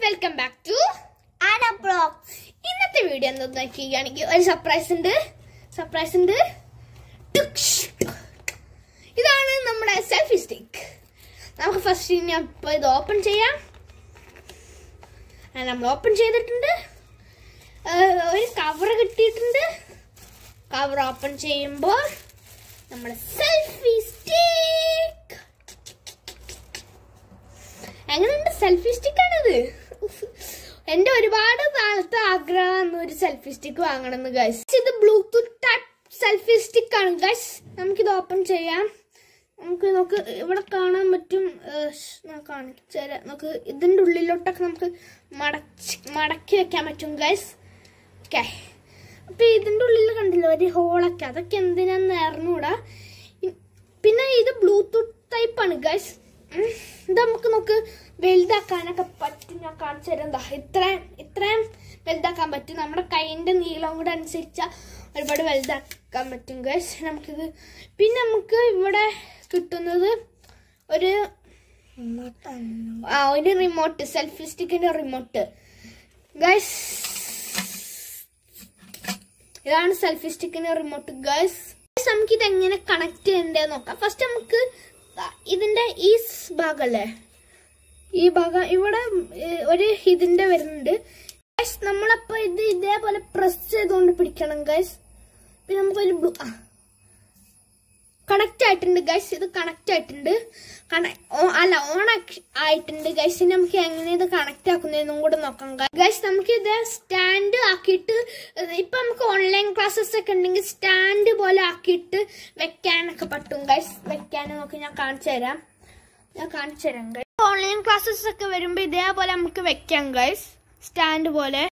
Welcome back to Aana blogs ഇന്നത്തെ video എന്താന്ന് നോക്കുകയാണെങ്കിൽ ഒരു സർപ്രൈസ് ഉണ്ട് സർപ്രൈസ് ഉണ്ട് ടുക്ഷ്. ഇതാണ് നമ്മുടെ സെൽഫി സ്റ്റിക്ക് നമുക്ക് ഫസ്റ്റ് ഇനി അപ്പോൾ ഇത് ഓപ്പൺ ചെയ്യാം ആ, നമ്മൾ ഓപ്പൺ ചെയ്തിട്ടുണ്ട് ഏഹ്, ഒരു കവർ കിട്ടിയിട്ടുണ്ട് കവർ ഓപ്പൺ ചെയ്യുമ്പോൾ നമ്മുടെ സെൽഫി സ്റ്റിക്ക് എങ്ങനെയുണ്ട് സെൽഫി സ്റ്റിക്ക് ആണിത് എന്റെ ഒരുപാട് നാളത്തെ ആഗ്രഹം ഒരു സെൽഫി സ്റ്റിക്ക് വാങ്ങണം എന്ന് ഗൈസ് ഇത് ബ്ലൂടൂത്ത് ടൈപ്പ് സെൽഫി സ്റ്റിക്ക് ആണ് ഗൈസ് നമുക്കിത് ഓപ്പൺ ചെയ്യാം നമുക്ക് നമുക്ക് ഇവിടെ കാണാൻ പറ്റും ഏഹ്, ഷ്, ഞാൻ കാണിച്ചു തരാം നമുക്ക് ഇതിന്റെ ഉള്ളിലോട്ടൊക്കെ നമുക്ക് മടച്ച് മടക്കി വെക്കാൻ പറ്റും ഗൈസ് ഓക്കെ അപ്പൊ ഇതിന്റെ ഉള്ളിൽ കണ്ടില്ല ഒരു ഹോളൊക്കെ അതൊക്കെ എന്തിനാന്ന് അറിഞ്ഞൂടാ ഇ- പിന്നെ ഇത് ബ്ലൂടൂത്ത് ടൈപ്പ് ആണ് ഗൈസ് ഇത് നമുക്ക് നോക്ക് വലുതാക്കാനൊക്കെ പറ്റും ഞാൻ കാണിച്ചു തരാം ദാ ഇത്രയും ഇത്രയും വലുതാക്കാൻ പറ്റും നമ്മുടെ കൈയിന്റെ നീളം കൂടെ അനുസരിച്ച ഒരുപാട് വലുതാക്കാൻ പറ്റും ഗൈസ് നമുക്കിത് പിന്നെ നമുക്ക് ഇവിടെ കിട്ടുന്നത് ഒരു ആ ഒരു റിമോട്ട് സെൽഫി സ്റ്റിക്കിന്റെ റിമോട്ട് ഗൈസ് ഇതാണ് സെൽഫി സ്റ്റിക്കിന്റെ റിമോട്ട് ഗൈസ് നമുക്ക് ഇത് എങ്ങനെ കണക്ട് ചെയ്യണ്ടേ നോക്കാം ഫസ്റ്റ് നമുക്ക് ദാ ഇതിന്റെ ഈ സ് ഭാഗല്ലേ ഈ ഭാഗം ഇവിടെ ഏ, ഒരു ഇതിന്റെ വരുന്നുണ്ട് ഗൈസ് നമ്മളപ്പോ ഇത് ഇതേപോലെ പ്രസ് ചെയ്തുകൊണ്ട് പിടിക്കണം ഗൈസ് പിന്നെ നമുക്കൊരു ബ്ലൂ ആ കണക്ട് ആയിട്ടുണ്ട് ഗൈസ് ഇത് കണക്ട് ആയിട്ടുണ്ട് കണ- ഓ- അല്ല ഓൺ ആയിട്ടുണ്ട് ഗൈസ് ഇനി നമുക്ക് എങ്ങനെ ഇത് കണക്ട് ആക്കുന്നതെന്നും കൂടെ നോക്കാം ഗൈസ് നമുക്ക് ഇത് സ്റ്റാൻഡ് ആക്കിയിട്ട് ഇത് ഇപ്പൊ നമുക്ക് ഓൺലൈൻ ക്ലാസ്സസ് ഒക്കെ ഉണ്ടെങ്കിൽ സ്റ്റാൻഡ് പോലെ ആക്കിയിട്ട് വെക്കാനൊക്കെ പറ്റും ഗൈസ് വെക്കാൻ നോക്കി ഞാൻ കാണിച്ചു തരാം ഞാൻ കാണിച്ചു തരാം ഗൈസ് ഓൺലൈൻ ക്ലാസ്സസ് ഒക്കെ വരുമ്പോ ഇതേപോലെ നമുക്ക് വെക്കാം ഗൈസ് സ്റ്റാൻഡ് പോലെ